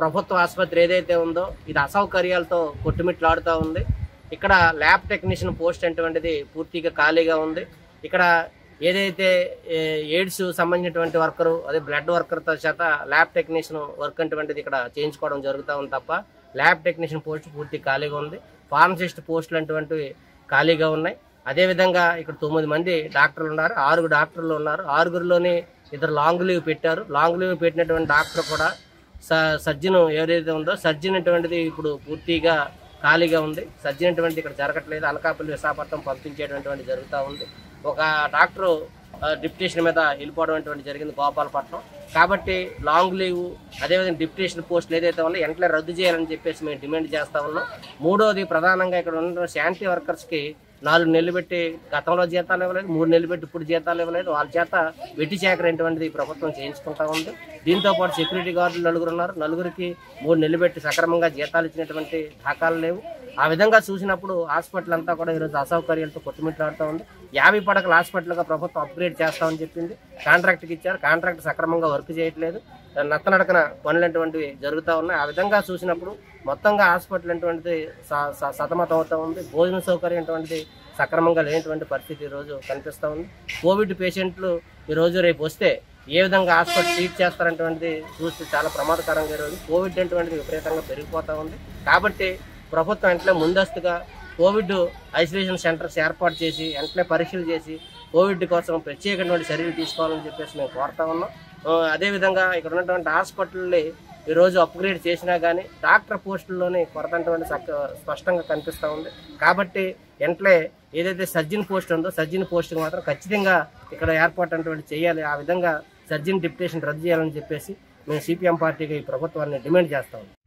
ప్రభుత్వ ఆసుపత్రి ఏదైతే ఉందో ఇది అసౌకర్యాలతో కొట్టుమిట్లాడుతూ ఉంది ఇక్కడ ల్యాబ్ టెక్నీషియన్ పోస్ట్ అటువంటిది పూర్తిగా ఖాళీగా ఉంది ఇక్కడ ఏదైతే ఏ, ఎయిడ్స్ సంబంధించినటువంటి వర్కరు అదే బ్లడ్ వర్కర్తో చేత ల్యాబ్ టెక్నీషియన్ వర్క్ అటువంటిది ఇక్కడ చేయించుకోవడం జరుగుతూ ఉంది తప్ప ల్యాబ్ టెక్నీషియన్ పోస్ట్ పూర్తి ఖాళీగా ఉంది ఫార్మసిస్ట్ పోస్టులు అటువంటివి ఖాళీగా ఉన్నాయి అదేవిధంగా ఇక్కడ తొమ్మిది మంది డాక్టర్లు ఉన్నారు ఆరుగురు డాక్టర్లు ఉన్నారు ఆరుగురిలోని ఇద్దరు లాంగ్ లీవ్ పెట్టారు లాంగ్ లీవ్ పెట్టినటువంటి డాక్టర్ కూడా స- సర్జన్ ఏదైతే ఉందో సర్జన్ అటువంటిది ఇప్పుడు పూర్తిగా ఖాళీగా ఉంది సర్జన్ అటువంటిది ఇక్కడ జరగట్లేదు అనకాపల్లి విశాఖపట్నం పంపించేటటువంటి జరుగుతూ ఉంది ఒక డాక్టరు ఆ, డిప్యుటేషన్ మీద వెళ్ళిపోవడం అటువంటి జరిగింది గోపాలపట్నం కాబట్టి లాంగ్ లీవ్ అదేవిధంగా డిప్యుటేషన్ పోస్టులు ఏదైతే ఉన్నాయో వెంటనే రద్దు చేయాలని చెప్పేసి మేము డిమాండ్ చేస్తా ఉన్నాం మూడోది ప్రధానంగా ఇక్కడ ఉన్న శానిటరీ వర్కర్స్కి నాలుగు నెలలు పెట్టి గతంలో జీతాలు ఇవ్వలేదు మూడు నెలలు పెట్టి ఇప్పుడు జీతాలు ఇవ్వలేదు వాళ్ళ చేత వెట్టి చేకరైనటువంటిది ప్రభుత్వం చేయించుకుంటా ఉంది దీంతో పాటు సెక్యూరిటీ గార్డులు నలుగురు ఉన్నారు నలుగురికి మూడు నెలలు పెట్టి సక్రమంగా జీతాలు ఇచ్చినటువంటి దాఖలు లేవు ఆ విధంగా చూసినప్పుడు హాస్పిటల్ అంతా కూడా ఈరోజు అసౌకర్యాలతో కొట్టుమిట్లాడుతూ ఉంది యాభై పడకల హాస్పిటల్గా ప్రభుత్వం అప్గ్రేడ్ చేస్తామని చెప్పింది కాంట్రాక్ట్కి ఇచ్చారు కాంట్రాక్ట్ సక్రమంగా వర్క్ చేయట్లేదు నత్తనడకన పనులు అటువంటివి జరుగుతూ ఉన్నాయి ఆ విధంగా చూసినప్పుడు మొత్తంగా హాస్పిటల్ అటువంటిది స- స- సతమతం అవుతా ఉంది భోజన సౌకర్యం అటువంటిది సక్రమంగా లేనటువంటి పరిస్థితి ఈరోజు కనిపిస్తూ ఉంది కోవిడ్ పేషెంట్లు ఈరోజు రేపు వస్తే ఏ విధంగా హాస్పిటల్ ట్రీట్ చేస్తారనేటువంటిది చూస్తే చాలా ప్రమాదకరంగా ఈరోజు కోవిడ్ అటువంటిది విపరీతంగా పెరిగిపోతూ ఉంది కాబట్టి ప్రభుత్వం వెంటనే ముందస్తుగా కోవిడ్ ఐసోలేషన్ సెంటర్స్ ఏర్పాటు చేసి వెంటనే పరీక్షలు చేసి కోవిడ్ కోసం ప్రత్యేకమైనటువంటి చర్యలు తీసుకోవాలని చెప్పేసి మేము కోరుతా ఉన్నాం ఆ, అదేవిధంగా ఇక్కడ ఉన్నటువంటి హాస్పిటల్ని ఈరోజు అప్గ్రేడ్ చేసినా కానీ డాక్టర్ పోస్టుల్లోని కొరత అటువంటి సక్క- స్పష్టంగా కనిపిస్తూ ఉంది కాబట్టి వెంటనే ఏదైతే సర్జన్ పోస్ట్ ఉందో సర్జన్ పోస్ట్ మాత్రం ఖచ్చితంగా ఇక్కడ ఏర్పాటు అటువంటి చేయాలి ఆ విధంగా సర్జన్ డిప్యుటేషన్ రద్దు చేయాలని చెప్పేసి మేము సిపిఎం పార్టీకి ఈ ప్రభుత్వాన్ని డిమాండ్ చేస్తాం